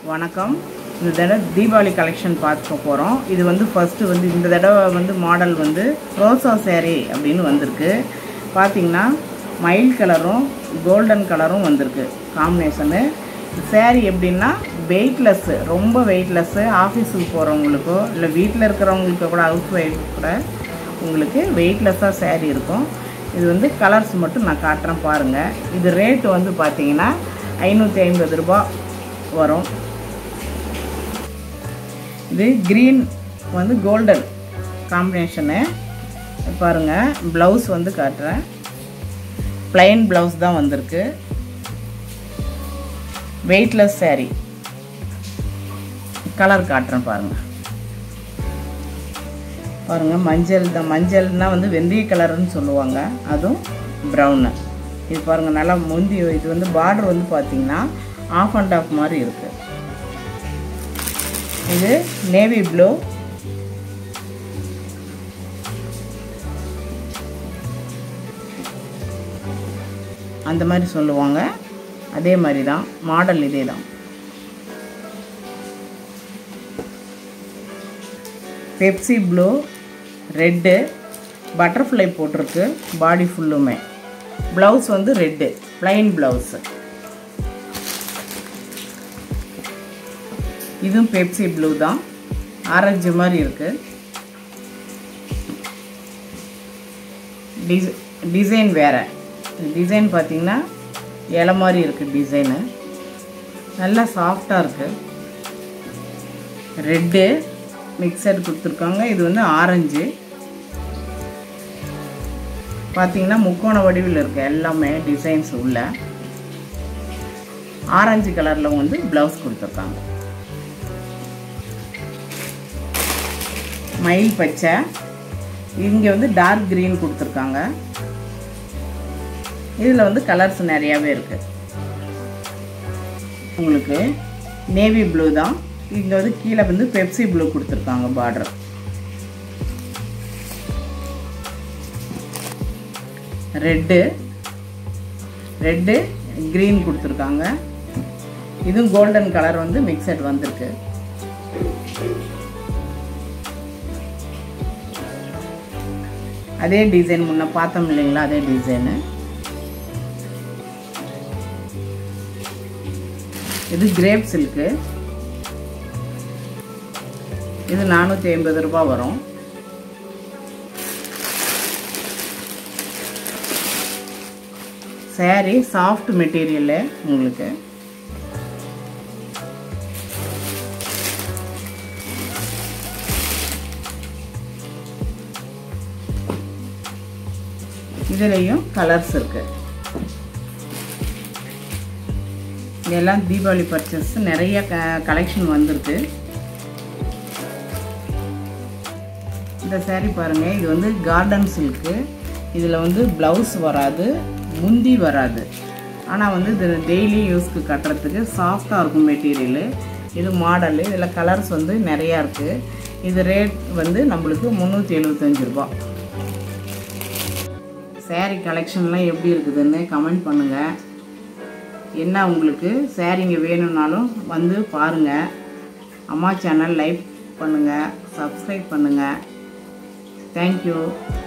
வணக்கம் இந்த தடவை தீபாவளி கலெக்ஷன் பார்க்க போகிறோம் இது வந்து ஃபஸ்ட்டு வந்து இந்த தடவை வந்து மாடல் வந்து ரோசா saree அப்படின்னு வந்திருக்கு பார்த்தீங்கன்னா மயில் கலரும் கோல்டன் கலரும் வந்திருக்கு காம்பினேஷனு saree எப்படின்னா வெயிட்லெஸ்ஸு ரொம்ப வெயிட்லெஸ்ஸு ஆஃபீஸுக்கு போகிறவங்களுக்கோ இல்லை வீட்டில் இருக்கிறவங்களுக்கு கூட ஹவுஸ் ஒய்ஃப் கூட உங்களுக்கு வெயிட்லெஸ்ஸாக saree இருக்கும் இது வந்து கலர்ஸ் மட்டும் நான் காட்டுறேன் பாருங்கள் இது ரேட்டு வந்து பார்த்தீங்கன்னா ஐநூற்றி ஐம்பது ரூபா வரும் இது க்ரீன் வந்து கோல்டன் காம்பினேஷனு பாருங்கள் ப்ளவுஸ் வந்து காட்டுறேன் ப்ளைன் ப்ளவுஸ் தான் வந்திருக்கு வெயிட்லெஸ் saree கலர் காட்டுறேன் பாருங்கள் பாருங்கள் மஞ்சள் தான் மஞ்சள்னா வந்து வெந்தய கலர்னு சொல்லுவாங்க அதுவும் ப்ரௌனு இது பாருங்கள் நல்லா முந்தி இது வந்து பார்டர் வந்து பார்த்தீங்கன்னா ஆஃப் அண்ட் ஆஃப் மாதிரி இருக்குது இது நேவி ப்ளூ அந்த மாதிரி சொல்லுவாங்க அதே மாதிரி தான் மாடல் இதே தான் பெப்சி ப்ளூ ரெட்டு பட்டர்ஃப்ளை போட்டிருக்கு பாடி ஃபுல்லுமே ப்ளவுஸ் வந்து ரெட்டு ப்ளைன் ப்ளவுஸு இதுவும் பெப்சி ப்ளூ தான் ஆரஞ்சு மாதிரி இருக்குது டிசை டிசைன் வேறு டிசைன் பார்த்தீங்கன்னா இலை மாதிரி இருக்குது டிசைனு நல்லா சாஃப்டாக இருக்குது ரெட்டு மிக்சர் கொடுத்துருக்காங்க இது வந்து ஆரஞ்சு பார்த்தீங்கன்னா முக்கோண வடிவில் இருக்கு எல்லாமே டிசைன்ஸ் உள்ள ஆரஞ்சு கலரில் வந்து ப்ளவுஸ் கொடுத்துருக்காங்க மயில் பச்சை இங்கே வந்து டார்க் க்ரீன் கொடுத்துருக்காங்க இதில் வந்து கலர்ஸ் நிறையாவே இருக்குது உங்களுக்கு நேவி ப்ளூ தான் இங்கே வந்து கீழே வந்து பெப்சி ப்ளூ கொடுத்துருக்காங்க பார்டர் ரெட்டு ரெட்டு க்ரீன் கொடுத்துருக்காங்க இதுவும் கோல்டன் கலர் வந்து மிக்சட் வந்திருக்கு அதே டிசைன் முன்ன பார்த்தோம் இல்லைங்களா அதே டிசைனு இது கிரேப் சில்க்கு இது நானூற்றி ஐம்பது ரூபாய் வரும் சாரி சாஃப்ட் மெட்டீரியலு உங்களுக்கு இதுலேயும் கலர்ஸ் இருக்குது இதெல்லாம் தீபாவளி பர்ச்சேஸ் நிறைய க கலெக்ஷன் வந்திருக்கு இந்த சேரீ பாருங்கள் இது வந்து கார்டன் சில்க்கு இதில் வந்து ப்ளவுஸ் வராது முந்தி வராது ஆனால் வந்து இது டெய்லி யூஸ்க்கு கட்டுறதுக்கு சாஃப்டாக இருக்கும் மெட்டீரியலு இது மாடலு இதில் கலர்ஸ் வந்து நிறையா இருக்குது இது ரேட் வந்து நம்மளுக்கு முந்நூற்றி எழுபத்தஞ்சி ரூபா சேரீ கலெக்ஷன்லாம் எப்படி இருக்குதுன்னு கமெண்ட் பண்ணுங்கள் என்ன உங்களுக்கு சேரீங்க வேணும்னாலும் வந்து பாருங்கள் அம்மா சேனல் லைக் பண்ணுங்கள் சப்ஸ்கிரைப் பண்ணுங்கள் தேங்க்யூ